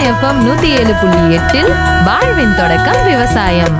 FM நூத்தி ஏழு புள்ளி எட்டில் வாழ்வின் தொடக்கம் விவசாயம்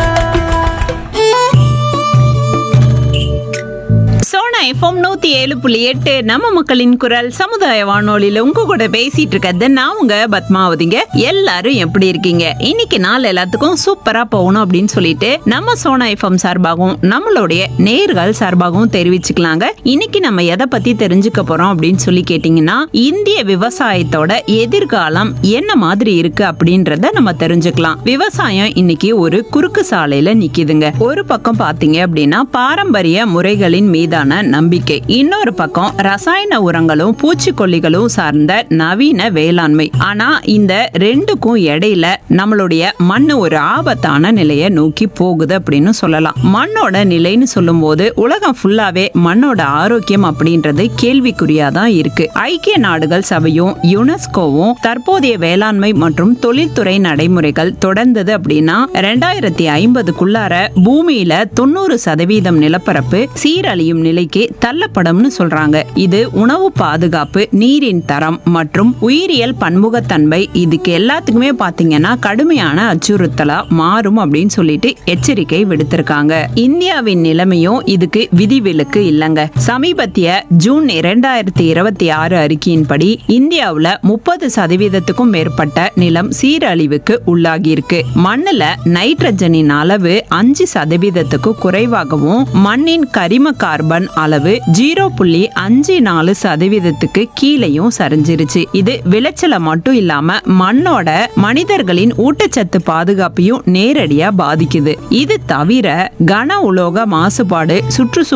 சோனா எஃப்எம் நூத்தி ஏழு புள்ளி எட்டு நம்ம மக்களின் குரல் சமுதாய வானொலியில உங்க கூட பேசிட்டு இருக்கிறது நான் உங்க பத்மாவதிங்க எல்லாரும் எப்படி இருக்கீங்க இன்னைக்கு நாள் எல்லாத்துக்கும் சூப்பரா போகணும் அப்படின்னு சொல்லிட்டு நம்ம சோனா எஃப்எம் சார்பாகவும் நம்மளுடைய நேர்கள் சார்பாகவும் தெரிவிச்சுக்கலாங்க இன்னைக்கு நம்ம எதை பத்தி தெரிஞ்சுக்க போறோம் அப்படின்னு சொல்லி கேட்டீங்கன்னா இந்திய விவசாயத்தோட எதிர்காலம் என்ன மாதிரி இருக்கு அப்படின்றத நம்ம தெரிஞ்சுக்கலாம் விவசாயம் இன்னைக்கு ஒரு குறுக்கு சாலையில நிக்குதுங்க ஒரு பக்கம் பாத்தீங்க அப்படின்னா பாரம்பரிய முறைகளின் மீதான நம்பிக்கை இன்னொரு பக்கம் ரசாயன உரங்களும் பூச்சிக்கொல்லிகளும் சார்ந்த நவீன வேளாண்மை ஆனா இந்த ரெண்டுக்கும் இடையில நம்மளுடைய மண் ஒரு ஆபத்தான நிலையை நோக்கி போகுது அப்படின்னு சொல்லலாம் மண்ணோட நிலைன்னு சொல்லும்போது உலகம் ஃபுல்லாவே மண்ணோட ஆரோக்கியம் அப்படின்றது கேள்விக்குறியா தான் இருக்கு ஐக்கிய நாடுகள் சபையும் யுனெஸ்கோவும் தற்போதைய வேளாண்மை மற்றும் தொழில்துறை நடைமுறைகள் தொடர்ந்தது அப்படின்னா ரெண்டாயிரத்தி ஐம்பதுக்குள்ளார பூமியில தொண்ணூறு சதவீதம் நிலப்பரப்பு சீரழியும் நிலைக்கு தள்ளப்படும்னு சொல்றாங்க இது உணவு பாதுகாப்பு நீரின் தரம் மற்றும் உயிரியல் பன்முகத்தன்மை இதுக்கு எல்லாத்துக்குமே பாத்தீங்கன்னா கடுமையான அச்சுறுத்தலா மாறும் அப்படின்னு சொல்லிட்டு எச்சரிக்கை விடுத்திருக்காங்க இந்தியாவின் நிலைமையும் இதுக்கு விதிவிலக்கு இல்லைங்க சமீபத்திய ஜூன் இரண்டாயிரத்தி இருபத்தி ஆறு அறிக்கையின்படி இந்தியாவுல முப்பது சதவீதத்துக்கும் மேற்பட்ட நிலம் சீரழிவுக்கு உள்ளாகியிருக்கு மண்ணுல நைட்ரஜனின் அளவு அஞ்சு சதவீதத்துக்கு குறைவாகவும் மண்ணின் கரிம கார்பன் அளவு ஜீரோ புள்ளி அஞ்சு நாலு சதவீதத்துக்கு கீழேயும் சரிஞ்சிருச்சு இது விளைச்சலை மட்டும் இல்லாம மண்ணோட மனிதர்களின் ஊட்டச்சத்து பாதுகாப்பையும் நேரடியா பாதிக்குது இது தவிர கன உலோக மாசுபாடு சுற்றுச்சூழல்